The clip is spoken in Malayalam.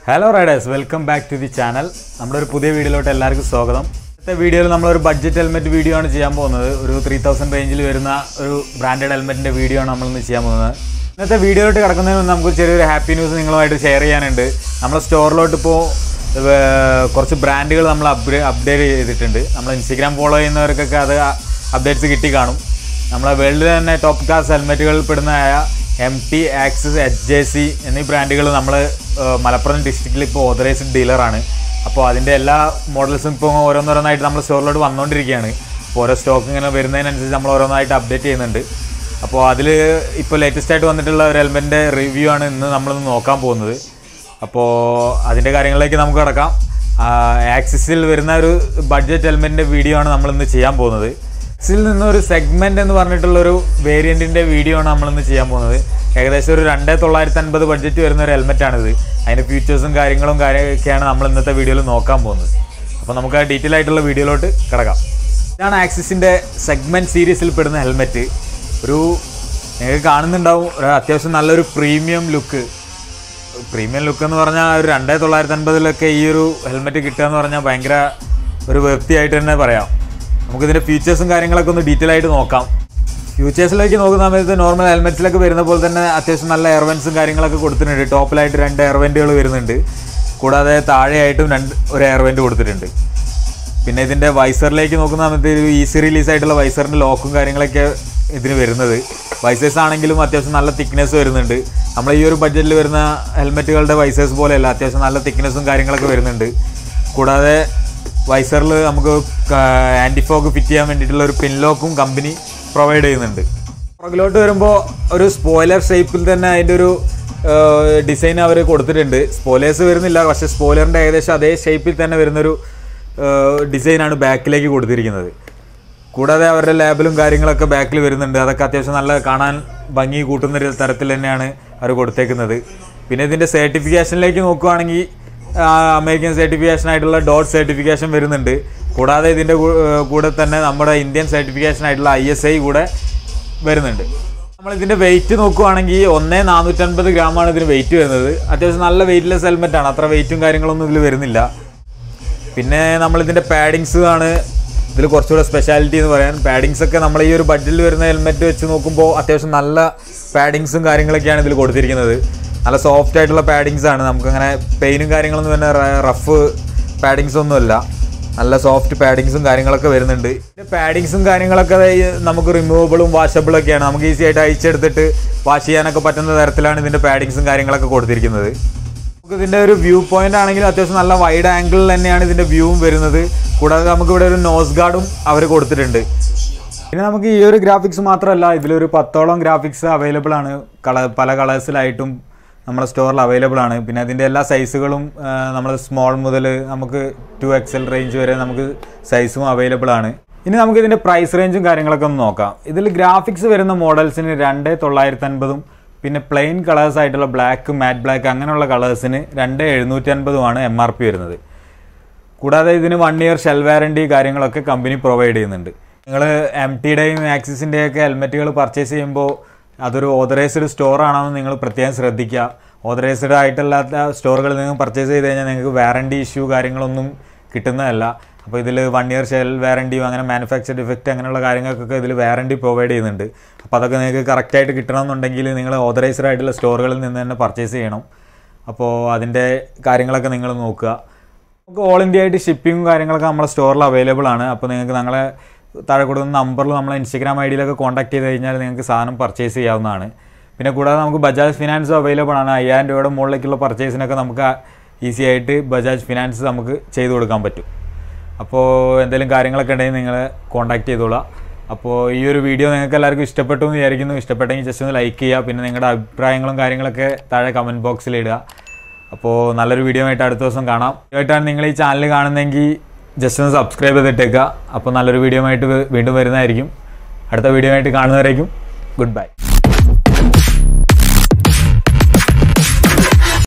hello riders welcome back to the channel നമ്മുടെ ഒരു പുതിയ വീഡിയോയിലോട്ട് എല്ലാവർക്കും സ്വാഗതം ഇന്നത്തെ വീഡിയോയിൽ നമ്മളൊരു ബഡ്ജറ്റ് ഹെൽമെറ്റ് വീഡിയോ ആണ് ചെയ്യാൻ പോകുന്നത് ഒരു ത്രീ തൗസൻഡ് റേഞ്ചിൽ വരുന്ന ഒരു ബ്രാൻഡഡ് ഹെൽമെറ്റിൻ്റെ വീഡിയോ ആണ് നമ്മളിന്ന് ചെയ്യാൻ പോകുന്നത് ഇന്നത്തെ വീഡിയോയിലോട്ട് കിടക്കുന്നതിന് മുമ്പ് നമുക്ക് ചെറിയൊരു ഹാപ്പി ന്യൂസ് നിങ്ങളുമായിട്ട് ഷെയർ ചെയ്യാനുണ്ട് നമ്മുടെ സ്റ്റോറിലോട്ട് ഇപ്പോൾ കുറച്ച് ബ്രാൻഡുകൾ നമ്മൾ അപ്ഗ്രേ അപ്ഡേറ്റ് ചെയ്തിട്ടുണ്ട് നമ്മൾ ഇൻസ്റ്റഗ്രാം ഫോളോ ചെയ്യുന്നവർക്കൊക്കെ അത് അപ്ഡേറ്റ്സ് കിട്ടി കാണും നമ്മളെ വേൾഡിൽ തന്നെ ടോപ്പ് ക്ലാസ് ഹെൽമെറ്റുകളിൽ പെടുന്നതായ M T Axis H J C എന്നീ ബ്രാൻഡുകൾ നമ്മൾ മലപ്പുറം ഡിസ്ട്രിക്റ്റിൽ ഇപ്പോൾ ഓതറൈസ്ഡ് ഡീലറാണ് അപ്പോൾ അതിൻ്റെ എല്ലാ മോഡൽസും ഇപ്പോൾ ഓരോന്നോരോന്നായിട്ട് നമ്മൾ സ്റ്റോറിലോട്ട് വന്നുകൊണ്ടിരിക്കുകയാണ് അപ്പോൾ ഓരോ സ്റ്റോക്ക് ഇങ്ങനെ വരുന്നതിനനുസരിച്ച് നമ്മൾ ഓരോന്നായിട്ട് അപ്ഡേറ്റ് ചെയ്യുന്നുണ്ട് അപ്പോൾ അതിൽ ഇപ്പോൾ ലേറ്റസ്റ്റ് ആയിട്ട് വന്നിട്ടുള്ള ഒരു ഹെൽമെറ്റിൻ്റെ റിവ്യൂ ആണ് ഇന്ന് നമ്മളിന്ന് നോക്കാൻ പോകുന്നത് അപ്പോൾ അതിൻ്റെ കാര്യങ്ങളിലേക്ക് നമുക്ക് കിടക്കാം ആക്സിസിൽ വരുന്ന ഒരു ബഡ്ജറ്റ് ഹെൽമെറ്റിൻ്റെ വീഡിയോ ആണ് നമ്മളിന്ന് ചെയ്യാൻ പോകുന്നത് ആക്സിൽ നിന്നൊരു സെഗ്മെൻറ്റ് എന്ന് പറഞ്ഞിട്ടുള്ളൊരു വേരിയൻറ്റിൻ്റെ വീഡിയോ ആണ് നമ്മളിന്ന് ചെയ്യാൻ പോകുന്നത് ഏകദേശം ഒരു രണ്ടേ തൊള്ളായിരത്തി അൻപത് ബഡ്ജറ്റ് വരുന്ന ഒരു ഹെൽമെറ്റാണിത് അതിൻ്റെ ഫീച്ചേഴ്സും കാര്യങ്ങളും കാര്യമൊക്കെയാണ് നമ്മൾ ഇന്നത്തെ വീഡിയോയിൽ നോക്കാൻ പോകുന്നത് അപ്പോൾ നമുക്ക് ആ ഡീറ്റെയിൽ ആയിട്ടുള്ള വീഡിയോയിലോട്ട് കിടക്കാം ഇതാണ് ആക്സിസിൻ്റെ സെഗ്മെൻറ്റ് സീരീസിൽ പെടുന്ന ഹെൽമെറ്റ് ഒരു നിങ്ങൾക്ക് കാണുന്നുണ്ടാവും ഒരു അത്യാവശ്യം നല്ലൊരു പ്രീമിയം ലുക്ക് പ്രീമിയം ലുക്ക് എന്ന് പറഞ്ഞാൽ ഒരു രണ്ടേ തൊള്ളായിരത്തി അൻപതിലൊക്കെ ഈ ഒരു ഹെൽമെറ്റ് കിട്ടുക എന്ന് പറഞ്ഞാൽ ഭയങ്കര ഒരു വൃത്തിയായിട്ട് തന്നെ പറയാം നമുക്കിതിൻ്റെ ഫീച്ചേഴ്സും കാര്യങ്ങളൊക്കെ ഒന്ന് ഡീറ്റെയിൽ ആയിട്ട് നോക്കാം ഫ്യൂച്ചേഴ്സിലേക്ക് നോക്കുന്ന സമയത്ത് നോർമൽ ഹെൽമെറ്റ്സിലൊക്കെ വരുന്ന പോലെ തന്നെ അത്യാവശ്യം നല്ല എയർവെൻസും കാര്യങ്ങളൊക്കെ കൊടുത്തിട്ടുണ്ട് ടോപ്പിലായിട്ട് രണ്ട് എയർവെൻറ്റുകൾ വരുന്നുണ്ട് കൂടാതെ താഴെയായിട്ടും രണ്ട് ഒരു എയർവെൻറ്റ് കൊടുത്തിട്ടുണ്ട് പിന്നെ ഇതിൻ്റെ വൈസറിലേക്ക് നോക്കുന്ന സമയത്ത് ഒരു ഈസി റിലീസ് ആയിട്ടുള്ള വൈസറിൻ്റെ ലോക്കും കാര്യങ്ങളൊക്കെ ഇതിന് വരുന്നത് വൈസേഴ്സ് ആണെങ്കിലും അത്യാവശ്യം നല്ല തിക്നെസ് വരുന്നുണ്ട് നമ്മൾ ഈ ഒരു ബഡ്ജറ്റിൽ വരുന്ന ഹെൽമെറ്റുകളുടെ വൈസേഴ്സ് പോലെയല്ല അത്യാവശ്യം നല്ല തിക്നെസ്സും കാര്യങ്ങളൊക്കെ വരുന്നുണ്ട് കൂടാതെ വൈസറിൽ നമുക്ക് ആൻറ്റി ഫോഗ് ഫിറ്റ് ചെയ്യാൻ വേണ്ടിയിട്ടുള്ള ഒരു പിൻ ലോക്കും കമ്പനി പ്രൊവൈഡ് ചെയ്യുന്നുണ്ട് പുറകിലോട്ട് വരുമ്പോൾ ഒരു സ്പോയിലർ ഷേപ്പിൽ തന്നെ അതിൻ്റെ ഒരു ഡിസൈൻ അവർ കൊടുത്തിട്ടുണ്ട് സ്പോയിലേഴ്സ് വരുന്നില്ല പക്ഷേ സ്പോയിലറിൻ്റെ ഏകദേശം അതേ ഷേപ്പിൽ തന്നെ വരുന്നൊരു ഡിസൈനാണ് ബാക്കിലേക്ക് കൊടുത്തിരിക്കുന്നത് കൂടാതെ അവരുടെ ലാബിലും കാര്യങ്ങളൊക്കെ ബാക്കിൽ വരുന്നുണ്ട് അതൊക്കെ അത്യാവശ്യം നല്ല കാണാൻ ഭംഗി കൂട്ടുന്ന ഒരു തരത്തിൽ തന്നെയാണ് അവർ കൊടുത്തേക്കുന്നത് പിന്നെ ഇതിൻ്റെ സർട്ടിഫിക്കേഷനിലേക്ക് നോക്കുകയാണെങ്കിൽ അമേരിക്കൻ സർട്ടിഫിക്കേഷൻ ആയിട്ടുള്ള ഡോട്ട് സർട്ടിഫിക്കേഷൻ വരുന്നുണ്ട് കൂടാതെ ഇതിൻ്റെ കൂടെ തന്നെ നമ്മുടെ ഇന്ത്യൻ സർട്ടിഫിക്കേഷൻ ആയിട്ടുള്ള ഐ എസ് ഐ കൂടെ വരുന്നുണ്ട് നമ്മൾ ഇതിൻ്റെ വെയിറ്റ് നോക്കുകയാണെങ്കിൽ ഒന്നേ നാനൂറ്റൻപത് ഗ്രാമാണ് ഇതിന് വെയിറ്റ് വരുന്നത് അത്യാവശ്യം നല്ല വെയിറ്റ്ലെസ് ഹെൽമെറ്റാണ് അത്ര വെയിറ്റും കാര്യങ്ങളൊന്നും ഇതിൽ വരുന്നില്ല പിന്നെ നമ്മളിതിൻ്റെ പാഡിങ്സ് ആണ് ഇതിൽ കുറച്ചുകൂടെ സ്പെഷ്യാലിറ്റി എന്ന് പറയാൻ പാഡിങ്സ് ഒക്കെ നമ്മൾ ഈ ഒരു ബഡ്ജറ്റിൽ വരുന്ന ഹെൽമെറ്റ് വെച്ച് നോക്കുമ്പോൾ അത്യാവശ്യം നല്ല പാഡിങ്സും കാര്യങ്ങളൊക്കെയാണ് ഇതിൽ കൊടുത്തിരിക്കുന്നത് നല്ല സോഫ്റ്റ് ആയിട്ടുള്ള പാഡിങ്സ് ആണ് നമുക്കങ്ങനെ പെയിനും കാര്യങ്ങളൊന്നും തന്നെ റഫ് പാഡിങ്സ് ഒന്നുമല്ല നല്ല സോഫ്റ്റ് പാഡിങ്സും കാര്യങ്ങളൊക്കെ വരുന്നുണ്ട് പാഡിങ്സും കാര്യങ്ങളൊക്കെ നമുക്ക് റിമൂവബിളും വാഷബിളും ഒക്കെയാണ് നമുക്ക് ഈസി ആയിട്ട് അയച്ചെടുത്തിട്ട് വാഷ് ചെയ്യാനൊക്കെ പറ്റുന്ന തരത്തിലാണ് ഇതിൻ്റെ പാഡിങ്സും കാര്യങ്ങളൊക്കെ കൊടുത്തിരിക്കുന്നത് നമുക്ക് ഇതിൻ്റെ ഒരു വ്യൂ പോയിന്റ് ആണെങ്കിലും അത്യാവശ്യം നല്ല വൈഡ് ആംഗിളിൽ തന്നെയാണ് ഇതിൻ്റെ വ്യൂവും വരുന്നത് കൂടാതെ നമുക്ക് ഇവിടെ ഒരു നോസ് ഗാർഡും അവർ കൊടുത്തിട്ടുണ്ട് പിന്നെ നമുക്ക് ഈ ഒരു ഗ്രാഫിക്സ് മാത്രമല്ല ഇതിലൊരു പത്തോളം ഗ്രാഫിക്സ് അവൈലബിൾ ആണ് കള പല കളേഴ്സിലായിട്ടും നമ്മുടെ സ്റ്റോറിൽ അവൈലബിൾ ആണ് പിന്നെ അതിൻ്റെ എല്ലാ സൈസുകളും നമ്മൾ സ്മോൾ മുതൽ നമുക്ക് ടു എക്സൽ റേഞ്ച് വരെ നമുക്ക് സൈസും അവൈലബിൾ ആണ് ഇനി നമുക്ക് ഇതിൻ്റെ പ്രൈസ് റേഞ്ചും കാര്യങ്ങളൊക്കെ ഒന്ന് നോക്കാം ഇതിൽ ഗ്രാഫിക്സ് വരുന്ന മോഡൽസിന് രണ്ട് തൊള്ളായിരത്തി അൻപതും പിന്നെ പ്ലെയിൻ കളേഴ്സ് ആയിട്ടുള്ള ബ്ലാക്ക് മാറ്റ് ബ്ലാക്ക് അങ്ങനെയുള്ള കളേഴ്സിന് രണ്ട് എഴുന്നൂറ്റി അൻപതുമാണ് എം ആർ പി വരുന്നത് കൂടാതെ ഇതിന് വൺ ഇയർ ഷെൽ വാറണ്ടി കാര്യങ്ങളൊക്കെ കമ്പനി പ്രൊവൈഡ് ചെയ്യുന്നുണ്ട് നിങ്ങൾ എം ടിയുടെയും ആക്സിസിൻ്റെയൊക്കെ ഹെൽമെറ്റുകൾ പർച്ചേസ് ചെയ്യുമ്പോൾ അതൊരു ഓതറൈസ്ഡ് സ്റ്റോർ ആണെന്ന് നിങ്ങൾ പ്രത്യേകം ശ്രദ്ധിക്കുക ഓതറൈസ്ഡ് ആയിട്ടല്ലാത്ത സ്റ്റോറുകളിൽ നിന്ന് പർച്ചേസ് ചെയ്ത് കഴിഞ്ഞാൽ നിങ്ങൾക്ക് വാറണ്ടി ഇഷ്യൂ കാര്യങ്ങളൊന്നും കിട്ടുന്നതല്ല അപ്പോൾ ഇതിൽ വൺ ഇയർ ഷെൽ വാറണ്ടിയും അങ്ങനെ മാനുഫാക്ചർ ഡിഫക്റ്റ് അങ്ങനെയുള്ള കാര്യങ്ങൾക്കൊക്കെ ഇതിൽ വാറണ്ടി പ്രൊവൈഡ് ചെയ്യുന്നുണ്ട് അപ്പോൾ അതൊക്കെ നിങ്ങൾക്ക് കറക്റ്റായിട്ട് കിട്ടണമെന്നുണ്ടെങ്കിൽ നിങ്ങൾ ഓതറൈസ്ഡ് ആയിട്ടുള്ള സ്റ്റോറുകളിൽ നിന്ന് തന്നെ പർച്ചേസ് ചെയ്യണം അപ്പോൾ അതിൻ്റെ കാര്യങ്ങളൊക്കെ നിങ്ങൾ നോക്കുക നമുക്ക് ഓൾ ഇന്ത്യ ആയിട്ട് ഷിപ്പിങ്ങും കാര്യങ്ങളൊക്കെ നമ്മുടെ സ്റ്റോറിൽ അവൈലബിൾ ആണ് അപ്പോൾ നിങ്ങൾക്ക് ഞങ്ങളെ താഴെ കൊടുക്കുന്ന നമ്പറിൽ നമ്മളെ ഇൻസ്റ്റഗ്രാം ഐ ഡിയിലൊക്കെ കോൺടാക്ട് ചെയ്ത് കഴിഞ്ഞാൽ നിങ്ങൾക്ക് സാധനം പർച്ചേസ് ചെയ്യാവുന്നതാണ് പിന്നെ കൂടാതെ നമുക്ക് ബജാജ് ഫിനാൻസ് അവൈലബിൾ ആണ് അയ്യായിരം രൂപയുടെ മുകളിലേക്കുള്ള പർച്ചേസിനൊക്കെ നമുക്ക് ഈസി ആയിട്ട് ബജാജ് ഫിനാൻസ് നമുക്ക് ചെയ്തു കൊടുക്കാൻ പറ്റും അപ്പോൾ എന്തെങ്കിലും കാര്യങ്ങളൊക്കെ ഉണ്ടെങ്കിൽ നിങ്ങൾ കോൺടാക്ട് ചെയ്തോളാം അപ്പോൾ ഈ ഒരു വീഡിയോ നിങ്ങൾക്ക് എല്ലാവർക്കും ഇഷ്ടപ്പെട്ടു എന്ന് വിചാരിക്കുന്നു ഇഷ്ടപ്പെട്ടെങ്കിൽ ജസ്റ്റ് ഒന്ന് ലൈക്ക് ചെയ്യുക പിന്നെ നിങ്ങളുടെ അഭിപ്രായങ്ങളും കാര്യങ്ങളൊക്കെ താഴെ കമൻറ്റ് ബോക്സിൽ ഇടുക അപ്പോൾ നല്ലൊരു വീഡിയോ ആയിട്ട് അടുത്ത ദിവസം കാണാം ആയിട്ടാണ് നിങ്ങൾ ഈ ചാനൽ കാണുന്നതെങ്കിൽ ജസ്റ്റ് ഒന്ന് സബ്സ്ക്രൈബ് ചെയ്തിട്ടേക്കുക അപ്പോൾ നല്ലൊരു വീഡിയോ ആയിട്ട് വീണ്ടും വരുന്നതായിരിക്കും അടുത്ത വീഡിയോ ആയിട്ട് കാണുന്നവരേക്കും ഗുഡ് ബൈ